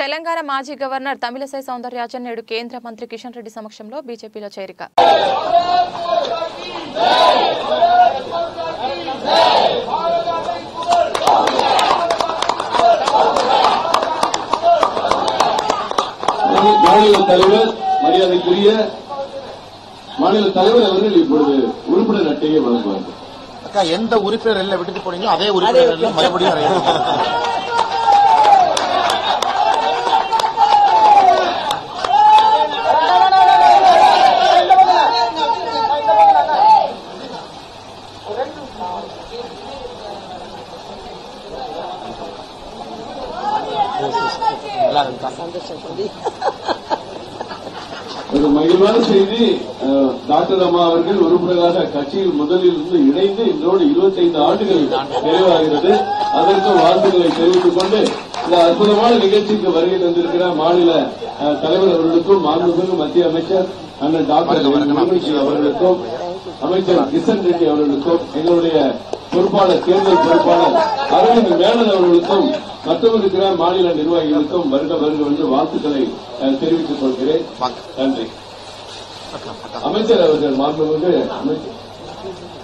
తెలంగాణ మాజీ గవర్నర్ తమిళసై సౌందర్యాజన్ నేడు కేంద్ర మంత్రి కిషన్ రెడ్డి సమక్షంలో బీజేపీలో చేరిక மாநில தலைவர் மரியாதைக்குரிய மாநில தலைவர் அவர்கள் இப்பொழுது உறுப்பினர் அட்டையை வழங்குவார்கள் அக்கா எந்த உறுப்பினர் எல்லாம் விட்டுட்டு போனீங்களோ அதே உறுப்பினர் எல்லாம் மறுபடியும் அறையணும். நல்லா இருக்கா ஒரு மகிழ்வான செய்தி அஹ், டாக்டர் அம்மா அவர்கள் உறுப்பினராக கட்சியில் முதலில் இருந்து இணைந்து இன்றோடு 25 ஆண்டுகள் நிறைவாகிறது அதற்கு வாழ்த்துக்களை தெரிவித்துக் கொண்டு இந்த அற்புதமான நிகழ்ச்சிக்கு வருகை தந்திருக்கிற மாநில அஹ், தலைவர் அவர்களுக்கும் மாண்புமிகு மத்திய அமைச்சர் அண்ணன் டாக்டர் முருகன்ஜி அவர்களுக்கும் அமைச்சர் கிஷன் ரெட்டி அவர்களுக்கும் எங்களுடைய பொறுப்பாளர் தேர்தல் பொறுப்பாளர் அரவிந்த் மேனன் அவர்களுக்கும் மற்றும் இருக்கிற மாநில நிர்வாகிகளுக்கும் வருக வருக என்று வாழ்த்துக்களை அஹ், தெரிவித்துக் கொள்கிறேன் வாங்க நன்றி அக்கா அக்கா அமைச்சர் அவர்கள் மாண்புமிகு அமைச்சர்